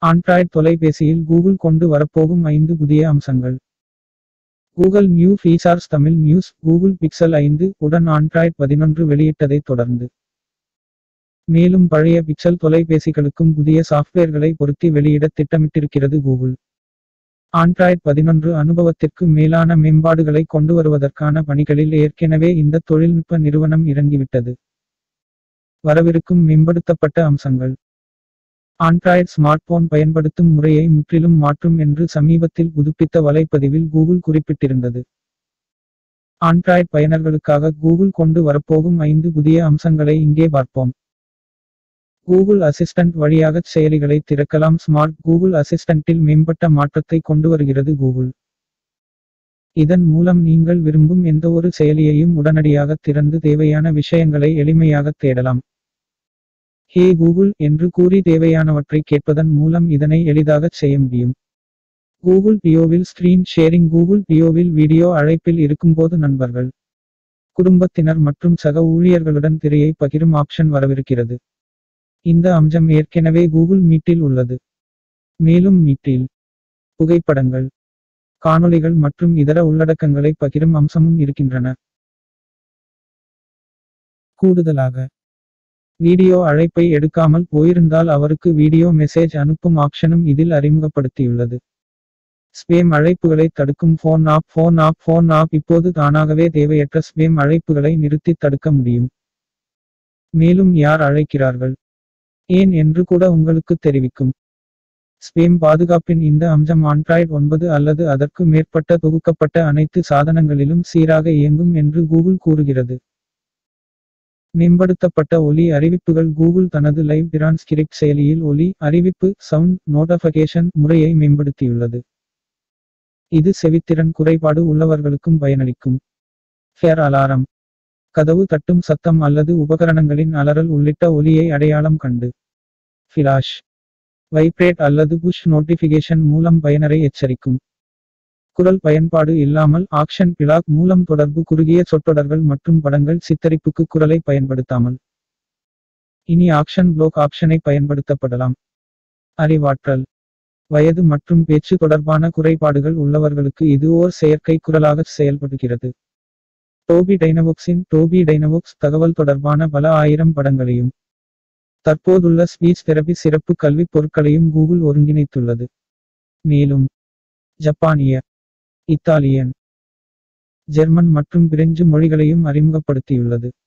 Android தொலைபேசியில் Google கொண்டு வரப்போகும் ஐந்து புதிய அம்சங்கள் Google new features Tamil news Google Pixel ஐந்து உடன் ஆண்ட்ராய்ட் பதினொன்று வெளியிட்டதைத் தொடர்ந்து மேலும் பழைய பிக்சல் தொலைபேசிகளுக்கும் புதிய சாஃப்ட்வேர்களை பொருத்தி வெளியிட திட்டமிட்டிருக்கிறது கூகுள் ஆண்ட்ராய்ட் பதினொன்று அனுபவத்திற்கு மேலான மேம்பாடுகளை கொண்டு வருவதற்கான பணிகளில் ஏற்கனவே இந்த தொழில்நுட்ப நிறுவனம் இறங்கிவிட்டது வரவிருக்கும் மேம்படுத்தப்பட்ட அம்சங்கள் ஆண்ட்ராய்ட் ஸ்மார்ட்போன் பயன்படுத்தும் முறையை முற்றிலும் மாற்றும் என்று சமீபத்தில் புதுப்பித்த வலைப்பதிவில் கூகுள் குறிப்பிட்டிருந்தது ஆண்ட்ராய்ட் பயனர்களுக்காக கூகுள் கொண்டு வரப்போகும் ஐந்து புதிய அம்சங்களை இங்கே பார்ப்போம் கூகுள் அசிஸ்டன்ட் வழியாக செயலிகளை திறக்கலாம் ஸ்மார்ட் கூகுள் அசிஸ்டன்ட்டில் மேம்பட்ட மாற்றத்தை கொண்டு வருகிறது கூகுள் இதன் மூலம் நீங்கள் விரும்பும் எந்தவொரு செயலியையும் உடனடியாக திறந்து தேவையான விஷயங்களை எளிமையாக தேடலாம் ஹே கூகுள் என்று கூறி தேவையானவற்றை கேட்பதன் மூலம் இதனை எளிதாகச் செய்ய முடியும் கூகுள் பியோவில் ஸ்கிரீன் ஷேரிங் கூகுள் பியோவில் வீடியோ அழைப்பில் இருக்கும்போது நண்பர்கள் குடும்பத்தினர் மற்றும் சக ஊழியர்களுடன் திரையை பகிரும் ஆப்ஷன் வரவிருக்கிறது இந்த அம்சம் ஏற்கனவே கூகுள் மீட்டில் உள்ளது மேலும் மீட்டில் புகைப்படங்கள் காணொளிகள் மற்றும் இதர உள்ளடக்கங்களை பகிரும் அம்சமும் இருக்கின்றன கூடுதலாக வீடியோ அழைப்பை எடுக்காமல் போயிருந்தால் அவருக்கு வீடியோ மெசேஜ் அனுப்பும் ஆப்ஷனும் இதில் அறிமுகப்படுத்தியுள்ளது ஸ்பேம் அழைப்புகளை தடுக்கும் phone app phone app phone app இப்போது தானாகவே தேவையற்ற ஸ்பேம் அழைப்புகளை நிறுத்தி தடுக்க முடியும் மேலும் யார் அழைக்கிறார்கள் ஏன் என்று கூட உங்களுக்கு தெரிவிக்கும் ஸ்பேம் பாதுகாப்பின் இந்த அம்சம் ஆண்ட்ராய்டு ஒன்பது அல்லது அதற்கு மேற்பட்ட தொகுக்கப்பட்ட அனைத்து சாதனங்களிலும் சீராக இயங்கும் என்று கூகுள் கூறுகிறது மேம்படுத்தப்பட்ட ஒலி அறிவிப்புகள் கூகுள் தனது லைவ் டிரான்ஸ்கிரிப்ட் செயலியில் ஒலி அறிவிப்பு சவுண்ட் நோட்டிஃபிகேஷன் முறையை மேம்படுத்தியுள்ளது இது செவித்திறன் குறைபாடு உள்ளவர்களுக்கும் பயனளிக்கும் ஃபேர் அலாரம் கதவு தட்டும் சத்தம் அல்லது உபகரணங்களின் அலறல் உள்ளிட்ட ஒலியை அடையாளம் கண்டு ஃபிளாஷ் வைப்ரேட் அல்லது புஷ் நோட்டிஃபிகேஷன் மூலம் பயனரை எச்சரிக்கும் குரல் பயன்பாடு இல்லாமல் ஆக்ஷன் பிளாக் மூலம் தொடர்பு குறுகிய சொற்றொடர்கள் மற்றும் படங்கள் சித்தரிப்புக்கு குரலை பயன்படுத்தாமல் இனி ஆக்ஷன் ப்ளோக் ஆப்ஷனை பயன்படுத்தப்படலாம் அறிவாற்றல் வயது மற்றும் பேச்சு தொடர்பான குறைபாடுகள் உள்ளவர்களுக்கு இது ஓர் செயற்கை குரலாக செயல்படுகிறது டோபி டைனவோக்ஸின் டோபி டைனவோக்ஸ் தகவல் தொடர்பான பல ஆயிரம் படங்களையும் தற்போதுள்ள ஸ்பீச் தெரபி சிறப்பு கல்விப் பொருட்களையும் கூகுள் ஒருங்கிணைத்துள்ளது மேலும் ஜப்பானிய இத்தாலியன் ஜெர்மன் மற்றும் பிரெஞ்சு மொழிகளையும் அறிமுகப்படுத்தியுள்ளது